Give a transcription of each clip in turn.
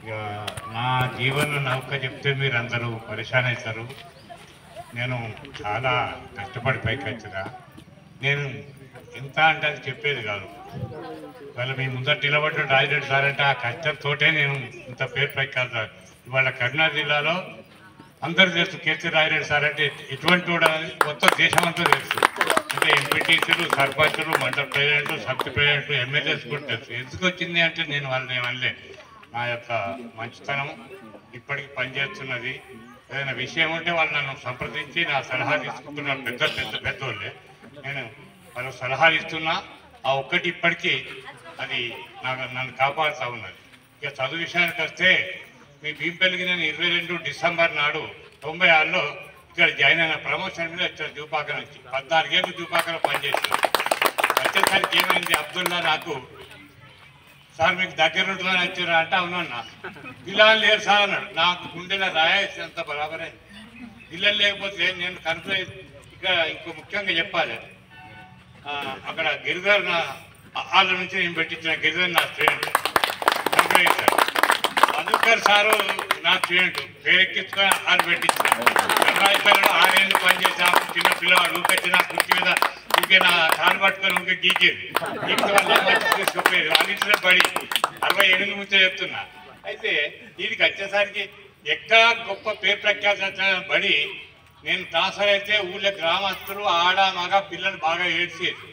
ఇక నా జీవన నౌక చెప్తే మీరు అందరూ పరిశాన్ అవుతారు నేను చాలా కష్టపడి పైకి వచ్చిన నేను ఎంత అంటే అది చెప్పేది కాదు వాళ్ళ మీ ముందర నిలబడ్డ రాజరెడ్డి సార్ అంటే ఆ కష్టంతోటే నేను ఇంత పేరు పైకి కాదు ఇవాళ కరీంనగర్ జిల్లాలో అందరు తెలుసు కేసీ రాజరెడ్డి సార్ అంటే ఎటువంటి వాడు అనేది మొత్తం దేశం అంతా తెలుసు అంటే ఎంపీటీసీలు సర్పంచులు మండల ప్రెసిడెంట్లు సబ్ ప్రెసిడెంట్లు ఎమ్మెల్యేస్ కూడా తెలుసు ఎందుకు వచ్చింది అంటే నేను వాళ్ళని అనలే నా యొక్క మంచితనం ఇప్పటికి పనిచేస్తున్నది ఏదైనా విషయం ఉంటే వాళ్ళు నన్ను సంప్రదించి నా సలహా తీసుకుంటున్నారు పెద్ద పెద్ద పెద్దోళ్ళే నేను వాళ్ళకు సలహాలు ఇస్తున్నా ఆ ఒక్కటి ఇప్పటికీ అది నాకు నన్ను కాపాడుతూ ఉన్నది ఇక చదువు విషయానికి వస్తే మీ భీంపల్లికి నేను ఇరవై రెండు డిసెంబర్ నాడు తొంభై ఆరులో ఇక్కడ జాయిన్ అయిన ప్రమోషన్ మీద వచ్చాను జూపాక నుంచి పద్నాలుగేళ్ళు జూపాకలో పనిచేశాను వచ్చేసరికి ఏమైంది అబ్దుల్లా నాకు సార్ మీకు దగ్గర ఉంటుందని వచ్చారా అంటే అవునన్నా పిల్లలు లేరు సార్ అన్నాడు నాకు గుండెలో రాయేసి అంత బరాబరే పిల్లలు లేకపోతే నేను కనుక ఇక్కడ ఇంకో ముఖ్యంగా చెప్పాలి ఆ, అక్కడ గిరిధర్ నా వాళ్ళ నుంచి నేను పెట్టించిన గిరిధర్ నా స్టూడెంట్ సార్ మధుకర్ సారు నా స్టూడెంట్ పేరెక్కించుకొని వాళ్ళు పెట్టించిన గంగాయిపల్లిలో ఆరేళ్ళు పనిచేసి ఆ చిన్న పిల్లవాడు ఊకొచ్చి నా కుర్చీ మీద ఊకే నా కాలు పట్టుకొని ఊకే గీకేది గీకితే వాళ్ళు ఏమంటే తీసుకుపోయేది వాళ్ళింటిలో పడి అరవై ఎనిమిది ముందే చెప్తున్నా అయితే దీనికి వచ్చేసరికి ఎక్కడ గొప్ప పేరు ప్రఖ్యాత బడి నేను ట్రాన్స్ఫర్ అయితే ఊళ్ళో గ్రామస్తులు ఆడ మగ పిల్లలు బాగా ఏడ్చేది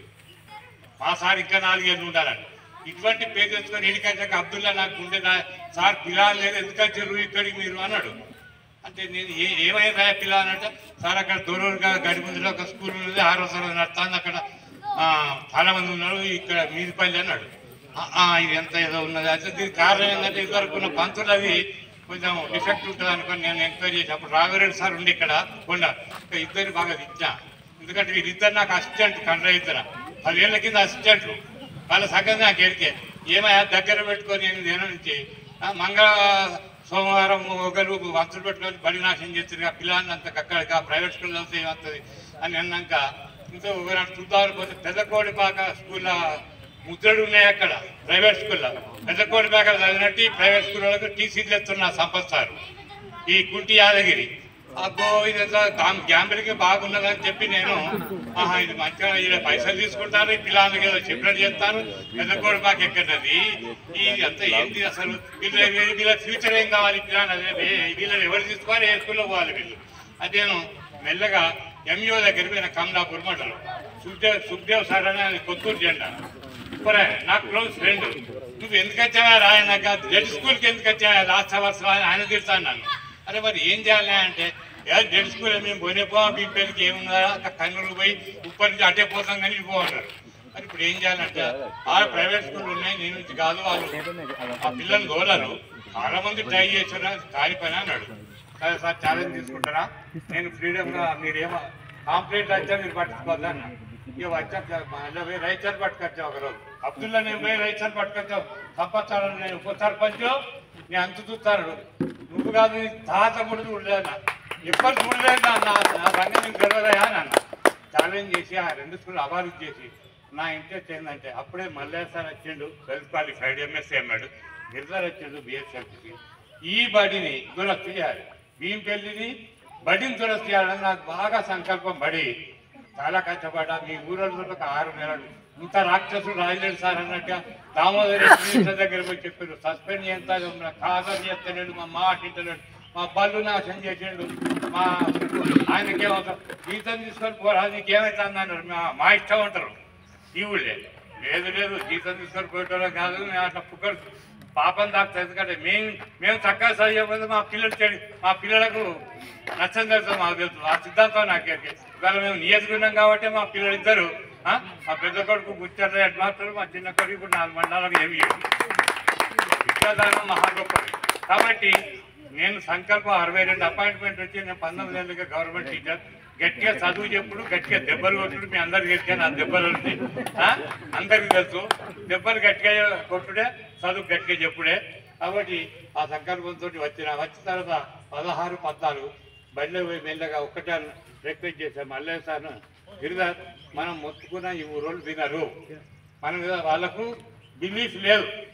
మా సార్ ఇంకా నాలుగేళ్ళు ఉండాలని ఇటువంటి పేరు తెచ్చుకొని ఎడికొచ్చాక అబ్దుల్లా నాకు ఉండే నా సార్ పిల్లలు లేదు ఎందుకు వచ్చారు ఇక్కడికి మీరు అన్నాడు అంటే నేను ఏ ఏమైనా పిల్ల అన్నట్టు సార్ అక్కడ దూరంగా గడి ముందులో ఒక స్కూల్ ఉన్నది ఆరో తరగతి నడుస్తుంది అక్కడ ఆ, చాలా మంది ఉన్నారు ఇక్కడ మీదిపల్లి అన్నాడు "ఆ, ఆ, ఇది ఎంత ఏదో ఉన్నది అయితే దీనికి కారణం ఏంటంటే ఇదివరకు ఉన్న పంతులు అది కొంచెం డిఫెక్ట్ ఉంటుంది అనుకొని నేను ఎంక్వైరీ చేసి అప్పుడు రాఘవరెడ్డి సార్ ఉండి ఇక్కడ కొండ ఇంకా ఇద్దరు బాగా ఇచ్చా ఎందుకంటే వీళ్ళిద్దరు నాకు అసిస్టెంట్ కండ్ర ఇద్దరు పదివేళ్ల కింద అసిస్టెంట్లు వాళ్ళ సగం నాకు ఎరికే ఏమయ్యా దగ్గర పెట్టుకొని నేను దేని నుంచి ఆ, మంగళ సోమవారం ఒకరు వంతులు పెట్టుకొని బడి నాశనం చేస్తారు ఆ పిల్లల్ని అంత అక్కడ ప్రైవేట్ స్కూల్ చదివితే ఏమవుతుంది అని అన్నాక ఇంకా ఒకరు చూద్దామని పోతే పెద్దకోడిపాక స్కూల్లో ముద్రలు ఉన్నాయి అక్కడ ప్రైవేట్ స్కూల్లో పెద్దకోడిపాక చదివినట్టు ఈ ప్రైవేట్ స్కూల్ వాళ్ళకి టీసీలు ఎత్తున్నా సంపత్ సారు ఈ కుంటి యాదగిరి అబ్బో ఇది గ్యాంబిల్కి బాగున్నదని చెప్పి నేను ఆహా ఇది మంచిగా ఇలా పైసలు తీసుకుంటారు ఈ పిల్లలకి ఏదో చెప్పినట్టు చేస్తాను పెద్ద కూడా మాకు ఎక్కడది ఇది అంతా ఏంటి అసలు వీళ్ళ వీళ్ళ ఫ్యూచర్ ఏం కావాలి పిల్లలు అదే వీళ్ళని ఎవరు తీసుకోవాలి ఏ స్కూల్లో పోవాలి వీళ్ళు అది నేను మెల్లగా ఎంఈఓ దగ్గర పోయిన కమలాపూర్ మండలం సుఖదేవ్ సుఖదేవ్ సార్ అని అది కొత్తూరు జెండా సూపర్ నాకు క్లోజ్ ఫ్రెండ్ నువ్వు ఎందుకు వచ్చావా రా నాకు జెడ్ స్కూల్కి ఎందుకు వచ్చావా లాస్ట్ అవర్స్ ఆయన తిడతాను నన్ను అరే మరి ఏం చేయాలి అంటే ఏ జెడ్ స్కూల్ మేము పోయినా పో మీ పేరుకి ఏముందా కన్నులు పోయి ఉప్పటి నుంచి అట్టే పోతాం కానీ పో అన్నారు మరి ఇప్పుడు ఏం చేయాలంటే ఆ ప్రైవేట్ స్కూల్ ఉన్నాయి నేను నుంచి కాదు వాళ్ళు ఆ పిల్లలు దోలరు చాలా మంది ట్రై చేశారా కాని పని అన్నాడు సరే సార్ ఛాలెంజ్ తీసుకుంటారా నేను ఫ్రీడమ్గా మీరేమో కాంప్లైంట్ వచ్చా మీరు పట్టుకోవద్దా అన్నా ఇక వచ్చాక మళ్ళీ పోయి రైతులు పట్టుకొచ్చావు ఒకరోజు అబ్దుల్లా నేను పోయి రైతులు పట్టుకొచ్చావు సంపత్సరం నేను ఉప సర్పంచ్ నేను అంత చూస్తాను నువ్వు కాదు నీ తాత కూడా చూడలేదన్న ఎప్పటి చూడలేదు నా నా- నా రంగం నీకు తెలియదయా నాన్న ఛాలెంజ్ చేసి ఆ రెండు స్కూల్ అవార్డు చేసి నా ఇంట్రెస్ట్ ఏంటంటే అప్పుడే మల్లయ్య సార్ వచ్చిండు వెల్ క్వాలిఫైడ్ ఎంఎస్సీ అన్నాడు గిరిజార్ వచ్చిండు బిఎస్ఎఫ్కి ఈ బడిని దురస్తి చేయాలి భీంపల్లిని బడిని దురస్తి చేయాలని నాకు బాగా సంకల్పం పడి చాలా కష్టపడ్డా మీ ఊళ్ళో ఒక ఆరు నెలలు ఇంత రాక్షసుడు రాజలేడు సార్ అన్నట్టుగా దామోదరి మినిస్టర్ దగ్గర పోయి చెప్పారు సస్పెండ్ చేస్తాడు ఖాదర్ చేస్తలేడు మా మాట ఇంటలేడు మా బళ్ళు నాశనం చేసిండు మా ఆయనకేమవుతాం జీతం తీసుకొని పోరా నీకేమైతుంది అన్నారు మా మా ఇష్టం అంటారు ఈ ఊళ్ళే లేదు లేదు జీతం తీసుకొని పోయేటోళ్ళం కాదు మేము అట్లా పుక్కడు పాపం దాకా ఎందుకంటే మేము మేము చక్కగా చదివకపోతే మా పిల్లలు చెడి మా పిల్లలకు నచ్చని తెలుసు మాకు తెలుసు ఆ సిద్ధాంతం నాకు ఎరికే. ఇవాళ మేము నియోజకవర్గం కాబట్టి మా పిల్లలు ఇద్దరు ఆ, మా పెద్ద కొడుకు గుర్చారు హెడ్ మాస్టర్ మా చిన్న కొడుకు ఇప్పుడు నాలుగు మండలాలకు ఏమి విద్యాదానం మహా గొప్పది కాబట్టి నేను సంకల్పం అరవై రెండు అపాయింట్మెంట్ వచ్చి నేను పంతొమ్మిది ఏళ్ళుగా గవర్నమెంట్ టీచర్ గట్టిగా చదువు చెప్పుడు గట్టిగా దెబ్బలు కొట్టుడు మీ అందరికి గట్టిగా నా దెబ్బలు ఉంటాయి ఆ? అందరికీ తెలుసు దెబ్బలు గట్టిగా కొట్టుడే చదువు గట్టిగా చెప్పుడే కాబట్టి ఆ సంకల్పంతో వచ్చిన వచ్చిన తర్వాత పదహారు పద్నాలుగు బండ్లో పోయి మెల్లగా ఒక్కటే రిక్వెస్ట్ చేశాం మల్లయ్య సార్ను గిరిధర్ మనం మొత్తుకున్న ఈ ఊరోళ్ళు తినరు మన మీద వాళ్ళకు బిలీఫ్ లేదు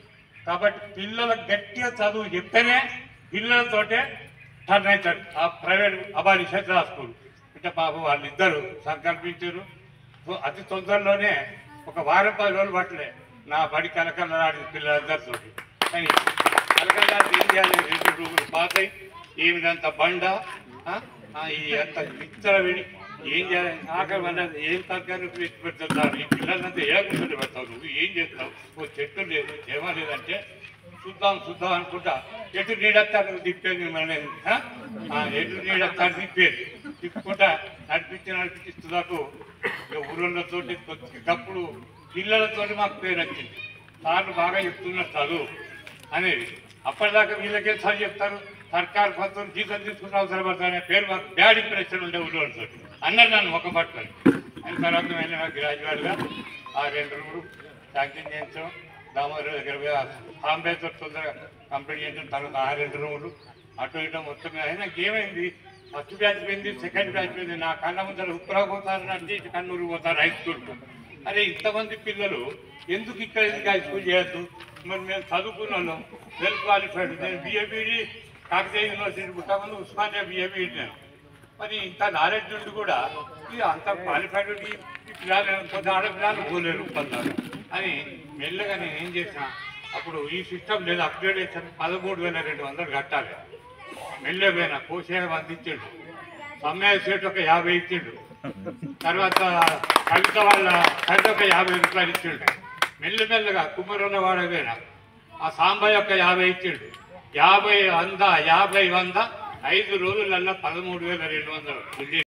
కాబట్టి పిల్లలకు గట్టిగా చదువు చెప్తేనే పిల్లలతోటే టర్న్ అవుతారు ఆ ప్రైవేట్ అబాలి క్షేత్ర స్కూల్ అంటే పాపం వాళ్ళిద్దరు సంకల్పించారు సో అతి తొందరలోనే ఒక వారం పది రోజులు పట్టలే నా బడి కలకలలాడిన పిల్లలందరితో కానీ కలకలలాడి ఏం చేయాలి రెండు రూములు పాస్ అయి ఏమిదంత బండ ఆ? ఆ, ఈ అంత ఇతర విని ఏం చేయాలి ఆఖరి వల్ల ఏం తరకారు పెడుతున్నారు ఈ పిల్లలంతా ఏ కూర్చొని పెడతావు నువ్వు ఏం చేస్తావు ఓ చెట్టు లేదు ఏమో లేదంటే చూద్దాం చూద్దాం అనుకుంటా ఎటు నీడత్తాను తిప్పేది మిమ్మల్ని ఆ? ఆ, ఎటు నీడత్తాను తిప్పేది తిప్పుకుంటా నడిపించి నడిపిస్తున్నకు ఊళ్ళతోటి కొద్దికప్పుడు పిల్లలతోటి మాకు పేరు వచ్చింది సార్లు బాగా చెప్తున్నారు చదువు అనేది అప్పటిదాకా వీళ్ళకే చదువు చెప్తారు సర్కారు కొంత జీతం తీసుకున్న అవసరం పడుతుంది పేరు మాకు బ్యాడ్ ఇంప్రెషన్ ఉండే ఊళ్ళతో అన్నారు నన్ను ఒక పట్టుకొని అయిన తర్వాత నేను గ్రాడ్యుయేట్గా ఆ రెండు రూములు శాంక్షన్ చేయించాం దామోదర్ దగ్గర పోయి ఆ కాంబేతో తొందరగా కంప్లీట్ చేసిన తర్వాత ఆ రెండు రూములు అటు ఇటు మొత్తం మీద అయినా ఏమైంది ఫస్ట్ బ్యాచ్ పోయింది సెకండ్ బ్యాచ్ పోయింది నా కళ్ళ ముందర ఉప్పురా పోతారు అంటే ఇటు కన్నూరు పోతారు హై స్కూల్కు అరే ఇంతమంది పిల్లలు ఎందుకు ఇక్కడ ఎందుకు హై స్కూల్ చేయొద్దు మరి మేము చదువుకున్న వాళ్ళం వెల్ క్వాలిఫైడ్ నేను బిఏబిడి కాకతీయ యూనివర్సిటీ పుట్టకముందు ఉస్మానియా బిఏబిడి నేను మరి ఇంత నాలెడ్జ్ ఉండి కూడా ఇక అంత క్వాలిఫైడ్ ఉండి ఈ పిల్లలు కొంత ఆడపిల్లలు పోలేరు పొందారు అని మెల్లగా నేను ఏం చేసిన అప్పుడు ఈ సిస్టమ్ లేదు అప్గ్రేడేషన్ పదమూడు వేల రెండు వందలు కట్టాలి మెల్లగా కోసేయం అందించాడు సమ్మయ్య సేటు ఒక యాభై ఇచ్చిండు తర్వాత కవిత వాళ్ళ కవిత ఒక యాభై రూపాయలు ఇచ్చిండు మెల్లమెల్లగా కుమ్మరున్న వాడవేనా ఆ సాంబయ్య ఒక యాభై ఇచ్చిండు యాభై వంద యాభై వంద ఐదు రోజులల్లో పదమూడు వేల రెండు వందలు